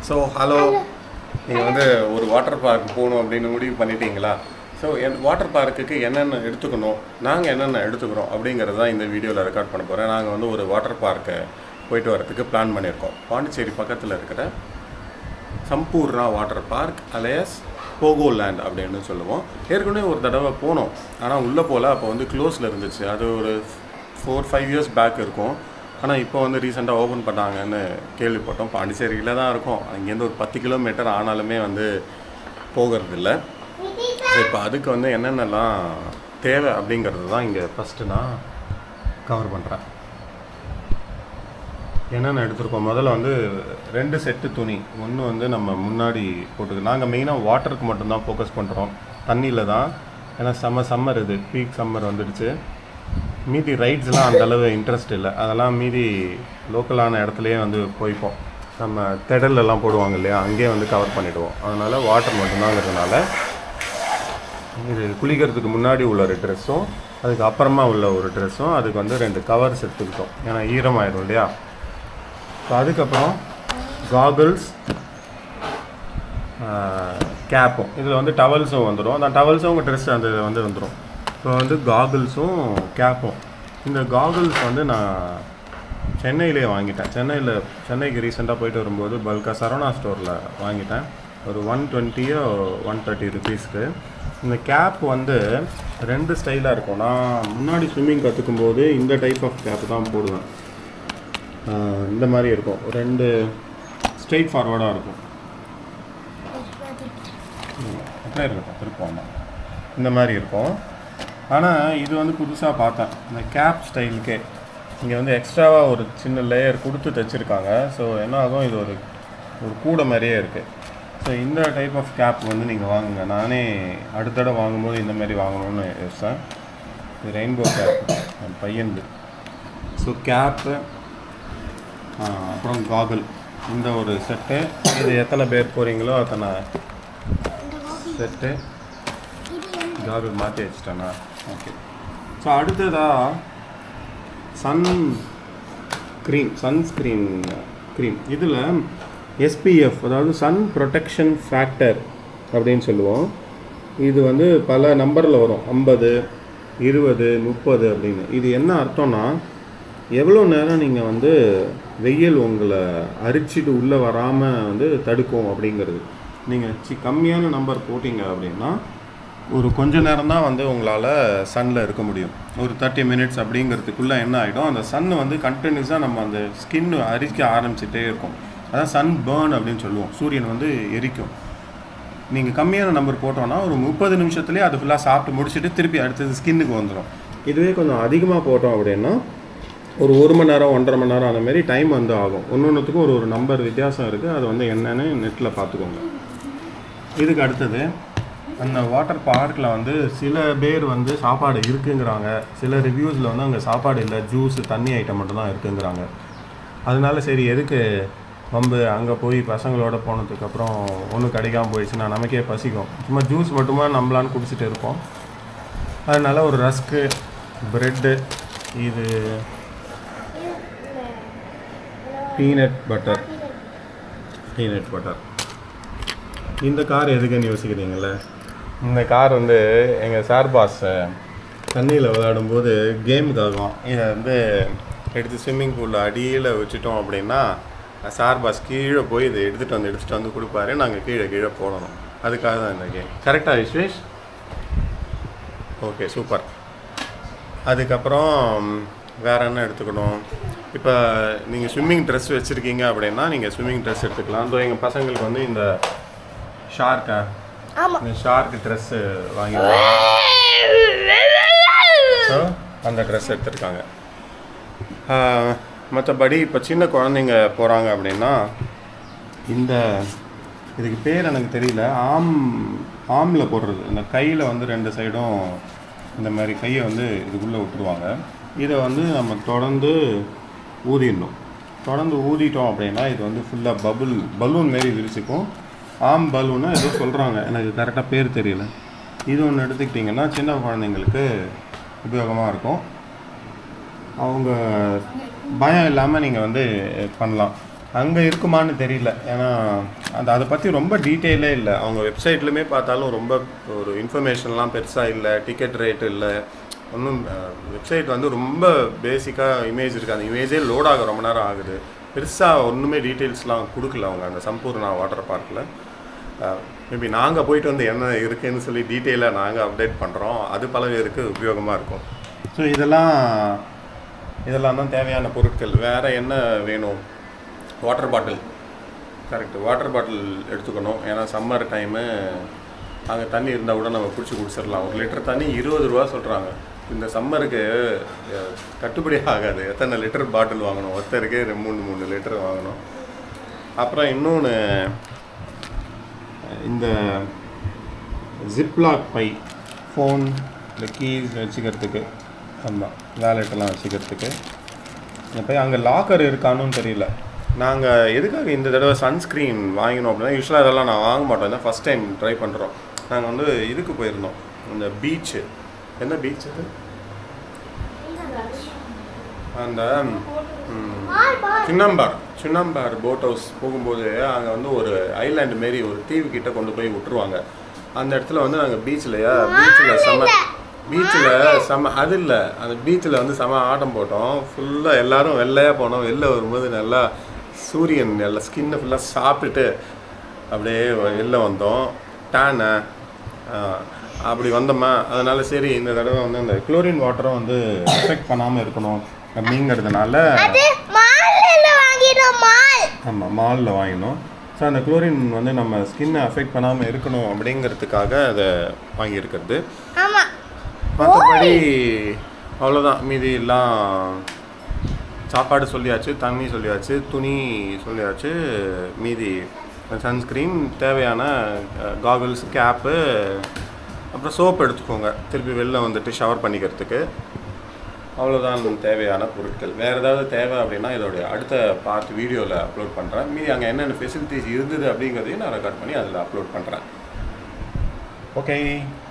so hello நீங்கள் வந்து ஒரு வாட்டர் பார்க் போகணும் அப்படின்னு முடிவு பண்ணிட்டீங்களா ஸோ என் வாட்டர் பார்க்குக்கு என்னென்ன எடுத்துக்கணும் நாங்கள் என்னென்ன எடுத்துக்கிறோம் அப்படிங்கிறது தான் இந்த வீடியோவில் ரெக்கார்ட் பண்ண போகிறேன் நாங்கள் வந்து ஒரு வாட்டர் பார்க்கை போயிட்டு வரதுக்கு பிளான் பண்ணியிருக்கோம் பாண்டிச்சேரி பக்கத்தில் இருக்கிற Sampoorna water park alias Pogo Land அப்படின்னு சொல்லுவோம் ஏற்கனவே ஒரு தடவை போனோம் ஆனால் உள்ளே போகல அப்போ வந்து க்ளோஸில் இருந்துச்சு அது ஒரு ஃபோர் ஃபைவ் இயர்ஸ் பேக் இருக்கும் ஆனால் இப்போ வந்து ரீசெண்டாக ஓப்பன் பண்ணாங்கன்னு கேள்விப்பட்டோம் பாண்டிச்சேரியில் தான் இருக்கும் அங்கேருந்து ஒரு பத்து கிலோமீட்டர் ஆனாலுமே வந்து போகிறது இல்லை ஸோ இப்போ அதுக்கு வந்து என்னென்னலாம் தேவை அப்படிங்கிறது தான் இங்கே ஃபஸ்ட்டு நான் கவர் பண்ணுறேன் என்னென்ன எடுத்திருக்கோம் முதல்ல வந்து ரெண்டு செட்டு துணி ஒன்று வந்து நம்ம முன்னாடி போட்டுக்கு நாங்கள் மெயினாக வாட்டருக்கு மட்டும்தான் ஃபோக்கஸ் பண்ணுறோம் தண்ணியில் தான் ஏன்னா செம்ம சம்மர் இது பீக் சம்மர் வந்துடுச்சு மீதி ரைட்ஸ்லாம் அந்த அளவு இன்ட்ரெஸ்ட் இல்லை அதெல்லாம் மீதி லோக்கலான இடத்துலையே வந்து போய்ப்போம் நம்ம திடல்லாம் போடுவாங்க இல்லையா அங்கேயே வந்து கவர் பண்ணிவிடுவோம் அதனால் வாட்டர் மட்டும்தாங்கிறதுனால இது குளிக்கிறதுக்கு முன்னாடி உள்ள ஒரு ட்ரெஸ்ஸும் அதுக்கு அப்புறமா உள்ள ஒரு ட்ரெஸ்ஸும் அதுக்கு வந்து ரெண்டு கவர்ஸ் எடுத்துக்கிட்டோம் ஏன்னா ஈரமாயிடும் இல்லையா ஸோ அதுக்கப்புறம் காகுல்ஸ் கேப்பும் இதில் வந்து டவல்ஸும் வந்துடும் அந்த டவல்ஸும் உங்கள் ட்ரெஸ் அந்த வந்து வந்துடும் ஸோ வந்து காகுல்ஸும் கேப்பும் இந்த காகுல்ஸ் வந்து நான் சென்னையிலே வாங்கிட்டேன் சென்னையில் சென்னைக்கு ரீசெண்டாக போயிட்டு வரும்போது பல்கா சரவணா ஸ்டோரில் வாங்கிட்டேன் ஒரு ஒன் டுவெண்ட்டியோ ஒன் தேர்ட்டி ருபீஸ்க்கு இந்த கேப் வந்து ரெண்டு ஸ்டைலாக இருக்கும் நான் முன்னாடி ஸ்விம்மிங் கற்றுக்கும் போது இந்த டைப் ஆஃப் கேப் தான் போடுவேன் ஆஹ் இந்த மாதிரி இருக்கும் ரெண்டு ஸ்ட்ரெயிட் ஃபார்வர்டாக இருக்கும் ம், அப்படியே இருக்கட்டும் திருப்பம் இந்த மாதிரி இருக்கும் ஆனால் இது வந்து புதுசாக பார்த்தேன் இந்த கேப் ஸ்டைலுக்கே இங்கே வந்து எக்ஸ்ட்ராவாக ஒரு சின்ன லேயர் கொடுத்து தைச்சிருக்காங்க ஸோ என்ன ஆகும் இது ஒரு ஒரு கூடை மாதிரியே இருக்குது ஸோ இந்த டைப் ஆஃப் கேப் வந்து நீங்கள் வாங்குங்க நானே அடுத்த தடவை வாங்கும்போது இந்த மாதிரி வாங்கணும்னு யோசித்தேன் இது ரெயின்போ கேப் என் பையனுது ஸோ கேப்பு அப்புறம் காகுல் இந்த ஒரு செட்டு இது எத்தனை பேர் போகிறீங்களோ அத்தனை செட்டு காகுல் மாற்றி வச்சிட்டேண்ணா ஓகே ஸோ அடுத்ததாக சன் க்ரீம் சன்ஸ்க்ரீன் க்ரீம் இதில் எஸ்பிஎஃப் அதாவது சன் ப்ரொடெக்ஷன் ஃபேக்டர் அப்படின்னு சொல்லுவோம் இது வந்து பல நம்பரில் வரும் ஐம்பது இருபது முப்பது அப்படின்னு இது என்ன அர்த்தம்னா எவ்வளோ நேரம் நீங்கள் வந்து வெயில் உங்களை அரிச்சிட்டு உள்ளே வராமல் வந்து தடுக்கும் அப்படிங்கிறது நீங்கள் சி கம்மியான நம்பர் போட்டிங்க அப்படின்னா ஒரு கொஞ்ச நேரம் தான் வந்து உங்களால் சன்னில் இருக்க முடியும் ஒரு தேர்ட்டி மினிட்ஸ் அப்படிங்கிறதுக்குள்ளே என்ன ஆகிடும் அந்த சன் வந்து கண்டினியூஸாக நம்ம அந்த ஸ்கின் அரிக்க ஆரம்பிச்சிட்டே இருக்கும் அதான் சன் பேர்ன் அப்படின்னு சொல்லுவோம் சூரியன் வந்து எரிக்கும் நீங்கள் கம்மியான நம்பர் போட்டோன்னா ஒரு முப்பது நிமிஷத்துலேயே அது ஃபுல்லாக சாப்பிட்டு முடிச்சுட்டு திருப்பி அடுத்தது ஸ்கின்னுக்கு வந்துடும் இதுவே கொஞ்சம் அதிகமாக போட்டோம் அப்படின்னா ஒரு ஒரு மணி நேரம் ஒன்றரை மணி நேரம் அந்த மாதிரி டைம் வந்து ஆகும் ஒன்று ஒன்றுத்துக்கும் ஒரு ஒரு நம்பர் வித்தியாசம் இருக்குது அது வந்து என்னன்னு நெட்டில் பார்த்துக்கோங்க இதுக்கு அடுத்தது அந்த வாட்டர் பார்க்கில் வந்து சில பேர் வந்து சாப்பாடு இருக்குங்கிறாங்க சில ரிவ்யூஸில் வந்து அங்கே சாப்பாடு இல்லை ஜூஸ் தண்ணி ஐட்டம் மட்டும்தான் இருக்குங்கிறாங்க அதனால சரி எதுக்கு வம்பு அங்கே போய் பசங்களோட போனதுக்கப்புறம் ஒன்றும் கிடைக்காம போயிடுச்சுன்னா நமக்கே பசிக்கும் சும்மா ஜூஸ் மட்டுமா நம்மளான்னு குடிச்சிட்டு இருப்போம் அதனால ஒரு ரஸ்க்கு ப்ரெட்டு இது பீனட் பட்டர் பீனட் பட்டர் இந்த கார் எதுக்குன்னு யோசிக்கிறீங்கள இந்த கார் வந்து எங்கள் சார் பாஸ் தண்ணியில் விளையாடும்போது கேமுக்காகும் இதை வந்து எடுத்து ஸ்விம்மிங் பூலில் அடியில் வச்சுட்டோம் அப்படின்னா சார் பாஸ் கீழே போய் இதை எடுத்துகிட்டு வந்து எடுத்துகிட்டு வந்து கொடுப்பாரு நாங்கள் கீழே கீழே போடணும் அதுக்காக தான் இந்த கேம் கரெக்டாக விஸ்வேஷ் ஓகே சூப்பர் அதுக்கப்புறம் வேறு என்ன எடுத்துக்கணும் இப்போ நீங்கள் ஸ்விம்மிங் ட்ரெஸ் வச்சுருக்கீங்க அப்படின்னா நீங்கள் ஸ்விம்மிங் ட்ரெஸ் எடுத்துக்கலாம் இதோ எங்கள் பசங்களுக்கு வந்து இந்த ஷார்க்கா இந்த ஷார்க் ட்ரெஸ்ஸு வாங்கி ஸோ அந்த ட்ரெஸ் எடுத்திருக்காங்க மற்றபடி இப்போ சின்ன குழந்தைங்க போகிறாங்க அப்படின்னா இந்த இதுக்கு பேர் எனக்கு தெரியல ஆம் ஆமில் போடுறது இந்த கையில் வந்து ரெண்டு சைடும் இந்த மாதிரி கையை வந்து இதுக்குள்ளே விட்டுருவாங்க இதை வந்து நம்ம தொடர்ந்து ஊதிடணும் தொடர்ந்து ஊதிட்டோம் அப்படின்னா இது வந்து ஃபுல்லாக பபுள் பலூன் மாரி விரிச்சுக்கும் ஆம் பலூன்னு ஏதோ சொல்கிறாங்க எனக்கு கரெக்டாக பேர் தெரியல இது ஒன்று எடுத்துக்கிட்டிங்கன்னா சின்ன குழந்தைங்களுக்கு உபயோகமாக இருக்கும் அவங்க பயம் இல்லாமல் நீங்கள் வந்து பண்ணலாம் அங்கே இருக்குமான்னு தெரியல ஏன்னா அந்த அதை பற்றி ரொம்ப டீட்டெயிலே இல்லை அவங்க வெப்சைட்லையுமே பார்த்தாலும் ரொம்ப ஒரு இன்ஃபர்மேஷன்லாம் பெருசாக இல்லை டிக்கெட் ரேட் இல்லை ஒன்றும் வெப்சைட் வந்து ரொம்ப பேசிக்காக இமேஜ் இருக்குது அந்த இமேஜே லோட் ஆக ரொம்ப நேரம் ஆகுது பெருசாக ஒன்றுமே டீட்டெயில்ஸ்லாம் கொடுக்கல அவங்க அந்த சம்பூர்ணா வாட்டர் பார்க்கில் மேபி நாங்கள் போயிட்டு வந்து என்ன இருக்குன்னு சொல்லி டீட்டெயிலாக நாங்கள் அப்டேட் பண்ணுறோம் அது பல பேருக்கு உபயோகமாக இருக்கும் ஸோ இதெல்லாம் இதெல்லாம் தான் தேவையான பொருட்கள் வேறு என்ன வேணும் water bottle correct water bottle எடுத்துக்கணும் ஏன்னா சம்மர் டைமு அங்கே தண்ணி இருந்தால் கூட நம்ம பிடிச்சி குடிச்சிடலாம் ஒரு லிட்டர் தண்ணி இருபது ரூபா சொல்கிறாங்க இந்த சம்மருக்கு அஹ், கட்டுப்படி ஆகாது எத்தனை லிட்டர் பாட்டில் வாங்கணும் ஒருத்தருக்கே ரெண்டு மூணு மூணு லிட்டர் வாங்கணும் அப்புறம் இன்னொன்று இந்த ஜிப்லாக் பை ஃபோன் இந்த கீஸ் வச்சுக்கிறதுக்கு ஆமாம் வேலெட்டெல்லாம் வச்சுக்கிறதுக்கு இந்த பை அங்கே லாக்கர் இருக்கானும் தெரியல நாங்கள் எதுக்காக இந்த தடவை சன்ஸ்க்ரீன் வாங்கினோம் அப்படின்னா யூஸ்வலாக இதெல்லாம் நான் வாங்க மாட்டோம் இதான் ஃபஸ்ட் டைம் ட்ரை பண்ணுறோம் நாங்கள் வந்து இதுக்கு போயிருந்தோம் இந்த பீச்சு என்ன பீச் அது அந்த ம், சின்னம்பார் சின்னம்பார் போட் ஹவுஸ் போகும்போது அங்கே வந்து ஒரு ஐலாண்டு மாரி ஒரு தீவு கிட்ட கொண்டு போய் விட்டுருவாங்க அந்த இடத்துல வந்து நாங்கள் பீச்லையா பீச்சில் செம பீச்சில் செம அது இல்லை அந்த பீச்சில் வந்து செம ஆட்டம் போட்டோம் ஃபுல்லாக எல்லாரும் வெள்ளையாக போனோம் வெளில வரும்போது நல்லா சூரியன் நல்லா ஸ்கின்னை ஃபுல்லாக சாப்பிட்டுட்டு அப்படியே வெளில வந்தோம் டேனு அப்படி வந்தோமா அதனால சரி இந்த தடவை வந்து இந்த குளோரின் வாட்டரும் வந்து எஃபெக்ட் பண்ணாமல் இருக்கணும் அப்படிங்கிறதுனால அது மால்ல வாங்கிடும் மால் ஆமாம் மாலில் வாங்கினோம் ஸோ அந்த குளோரின் வந்து நம்ம ஸ்கின்னை அஃபெக்ட் பண்ணாமல் இருக்கணும் அப்படிங்கிறதுக்காக அதை வாங்கியிருக்கிறது ஆமா மற்றபடி அவ்வளோதான் மீதி எல்லாம் சாப்பாடு சொல்லியாச்சு தண்ணி சொல்லியாச்சு துணி சொல்லியாச்சு மீதி சன்ஸ்க்ரீன் தேவையான காகுல்ஸ் கேப்பு அப்புறம் சோப் எடுத்துக்கோங்க திருப்பி வெளில வந்துட்டு ஷவர் பண்ணிக்கிறதுக்கு அவ்வளோதான் தேவையான பொருட்கள் வேறு ஏதாவது தேவை அப்படின்னா இதோடைய அடுத்த பார்ட் வீடியோவில் அப்லோட் பண்ணுறேன் மீதி அங்கே என்னென்ன ஃபெசிலிட்டிஸ் இருந்தது அப்படிங்கிறதையும் நான் ரெக்கார்ட் பண்ணி அதில் அப்லோட் பண்ணுறேன் ஓகே